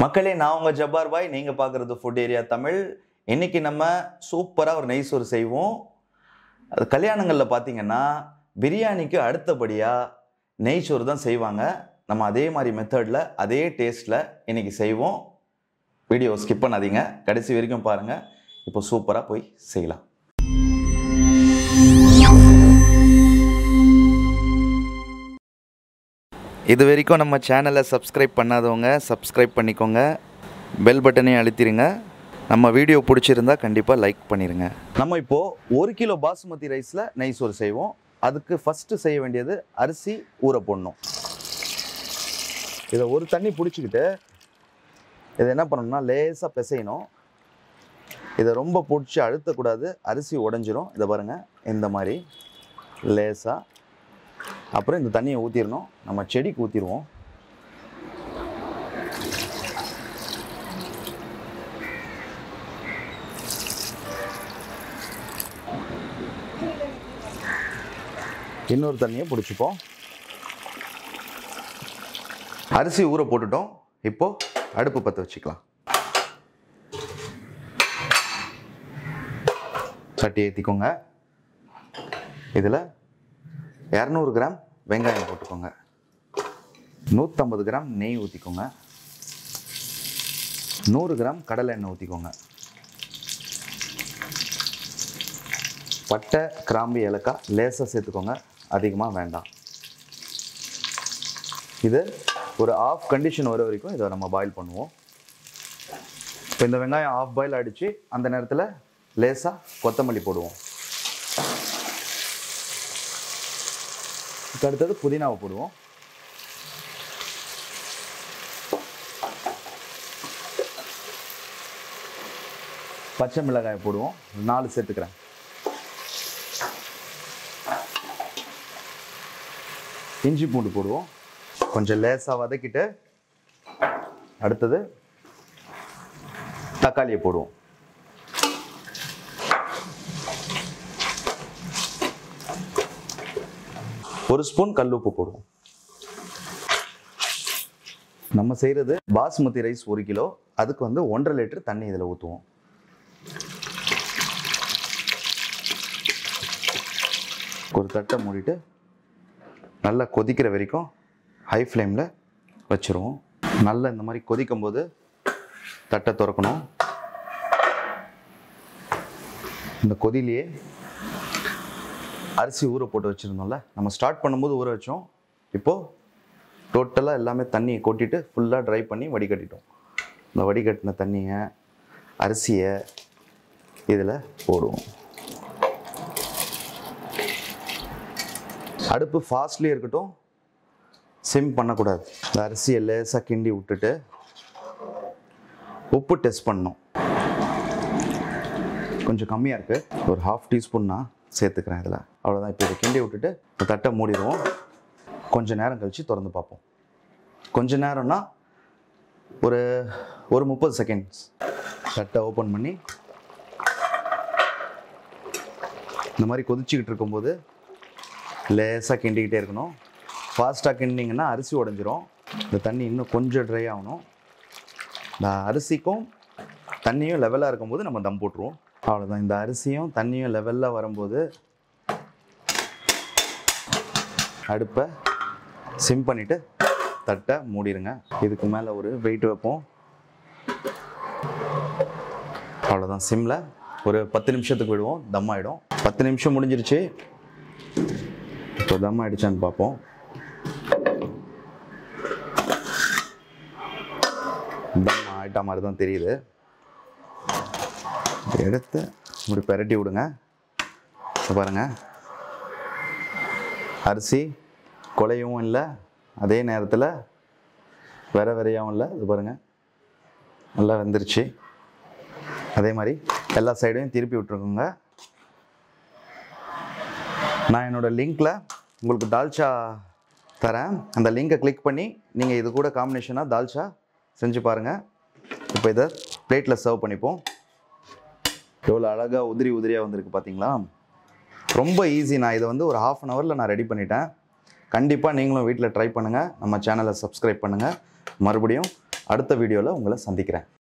மக்களே நான் உங்கள் ஜப்பார் பாய் நீங்கள் பார்க்குறது ஃபுட் ஏரியா தமிழ் இன்னைக்கு நம்ம சூப்பராக ஒரு நெய் சோறு செய்வோம் அது கல்யாணங்களில் பார்த்தீங்கன்னா பிரியாணிக்கு அடுத்தபடியாக நெய் சோறு தான் செய்வாங்க நம்ம அதே மாதிரி மெத்தடில் அதே டேஸ்ட்டில் இன்னைக்கு செய்வோம் வீடியோ ஸ்கிப் பண்ணாதீங்க கடைசி வரைக்கும் பாருங்கள் இப்போ சூப்பராக போய் செய்யலாம் இது வரைக்கும் நம்ம சேனலை சப்ஸ்கிரைப் பண்ணாதவங்க சப்ஸ்கிரைப் பண்ணிக்கோங்க பெல் பட்டனையும் அழுத்திடுங்க நம்ம வீடியோ பிடிச்சிருந்தா கண்டிப்பாக லைக் பண்ணிடுங்க நம்ம இப்போது ஒரு கிலோ பாசுமதி ரைஸில் நெய் சோறு செய்வோம் அதுக்கு ஃபஸ்ட்டு செய்ய வேண்டியது அரிசி ஊற போடணும் இதை ஒரு தண்ணி பிடிச்சிக்கிட்டு இதை என்ன பண்ணணும்னா லேசாக பிசையணும் இதை ரொம்ப பிடிச்சி அழுத்தக்கூடாது அரிசி உடஞ்சிரும் இதை பாருங்கள் இந்த மாதிரி லேசாக அப்புறம் இந்த தண்ணியை ஊற்றிடணும் நம்ம செடிக்கு ஊற்றிடுவோம் இன்னொரு தண்ணியை பிடிச்சிப்போம் அரிசி ஊற போட்டுட்டோம் இப்போ அடுப்பு பற்ற வச்சுக்கலாம் சட்டி ஏற்றிக்கோங்க இதில் இரநூறு கிராம் வெங்காயம் போட்டுக்கோங்க நூற்றம்பது கிராம் நெய் ஊற்றிக்கோங்க நூறு கிராம் கடலை எண்ணெய் ஊற்றிக்கோங்க பட்டை கிராம்பு ஏலக்காய் லேசாக சேர்த்துக்கோங்க அதிகமாக வேண்டாம் இது ஒரு ஆஃப் கண்டிஷன் வர வரைக்கும் இதை நம்ம பாயில் பண்ணுவோம் இப்போ இந்த வெங்காயம் ஆஃப் பாயில் அடித்து அந்த நேரத்தில் லேசாக கொத்தமல்லி போடுவோம் இதுக்கு அடுத்தது புதினாவை போடுவோம் பச்சை மிளகாய் போடுவோம் நாலு சேர்த்துக்கிறேன் இஞ்சி பூண்டு போடுவோம் கொஞ்சம் லேசாக வதக்கிட்டு அடுத்தது தக்காளியை போடுவோம் ஒரு ஸ்பூன் கல்லுப்பு போடுவோம் நம்ம செய்கிறது பாஸ்மதி ரைஸ் ஒரு கிலோ அதுக்கு வந்து ஒன்றரை லிட்டர் தண்ணி இதில் ஊற்றுவோம் ஒரு தட்டை மூடிட்டு நல்லா கொதிக்கிற வரைக்கும் ஹை ஃப்ளேமில் வச்சுருவோம் நல்லா இந்த மாதிரி கொதிக்கும் போது தட்டை திறக்கணும் இந்த கொதிலேயே அரிசி ஊற போட்டு வச்சுருந்தோம்ல நம்ம ஸ்டார்ட் பண்ணும்போது ஊற வச்சோம் இப்போது டோட்டலாக எல்லாமே தண்ணியை கொட்டிட்டு ஃபுல்லாக ட்ரை பண்ணி வடிகட்டிட்டோம் இந்த வடிகட்டின தண்ணியை அரிசியை இதில் போடுவோம் அடுப்பு ஃபாஸ்ட்லேயே இருக்கட்டும் சிம் பண்ணக்கூடாது இந்த அரிசியை லேசாக கிண்டி விட்டுட்டு உப்பு டெஸ்ட் பண்ணணும் கொஞ்சம் கம்மியாக இருக்குது ஒரு ஹாஃப் டீஸ்பூன் நான் சேர்த்துக்கிறேன் இதில் அவ்வளோதான் இப்போ இதை கிண்டி விட்டுட்டு இந்த தட்டை மூடிடுவோம் கொஞ்ச நேரம் கழித்து திறந்து பார்ப்போம் கொஞ்ச நேரம்னா ஒரு ஒரு முப்பது செகண்ட்ஸ் தட்டை ஓப்பன் பண்ணி இந்த மாதிரி கொதிச்சுக்கிட்டு இருக்கும்போது லேசாக கிண்டிக்கிட்டே இருக்கணும் ஃபாஸ்ட்டாக கிண்டிங்கன்னா அரிசி உடஞ்சிரும் இந்த தண்ணி இன்னும் கொஞ்சம் ட்ரை ஆகணும் இந்த அரிசிக்கும் தண்ணியும் லெவலாக இருக்கும்போது நம்ம தம் போட்டுருவோம் அவ்வளோதான் இந்த அரிசியும் தண்ணியும் லெவலில் வரும்போது அடுப்பை சிம் பண்ணிவிட்டு தட்டை மூடிடுங்க இதுக்கு மேலே ஒரு வெயிட் வைப்போம் அவ்வளோதான் சிம்மில் ஒரு பத்து நிமிஷத்துக்கு விடுவோம் தம் ஆகிடும் பத்து நிமிஷம் முடிஞ்சிருச்சு இப்போ தம் ஆயிடுச்சான்னு பார்ப்போம் தம் ஆயிட்டா மாதிரி தான் தெரியுது எடுத்து இப்படி பெரட்டி விடுங்க இப்போ பாருங்க அரிசி குலையவும் இல்லை அதே நேரத்தில் வேற வேறையாகவும் இல்லை இது பாருங்க நல்லா வெந்துருச்சு அதே மாதிரி எல்லா சைடையும் திருப்பி விட்டுருக்குங்க நான் என்னோடய லிங்க்கில் உங்களுக்கு தால்ச்சா தரேன் அந்த லிங்கை கிளிக் பண்ணி நீங்கள் இது கூட காம்பினேஷனாக தால்ச்சா செஞ்சு பாருங்கள் இப்போ இதை பிளேட்டில் சர்வ் பண்ணிப்போம் எவ்வளோ அழகாக உதிரி உதிரியாக வந்திருக்கு பார்த்தீங்களா ரொம்ப ஈஸி நான் இதை வந்து ஒரு ஹாஃப் அன் ஹவரில் நான் ரெடி பண்ணிட்டேன் கண்டிப்பாக நீங்களும் வீட்டில் ட்ரை பண்ணுங்கள் நம்ம சேனலை சப்ஸ்கிரைப் பண்ணுங்கள் மறுபடியும் அடுத்த வீடியோவில் உங்களை சந்திக்கிறேன்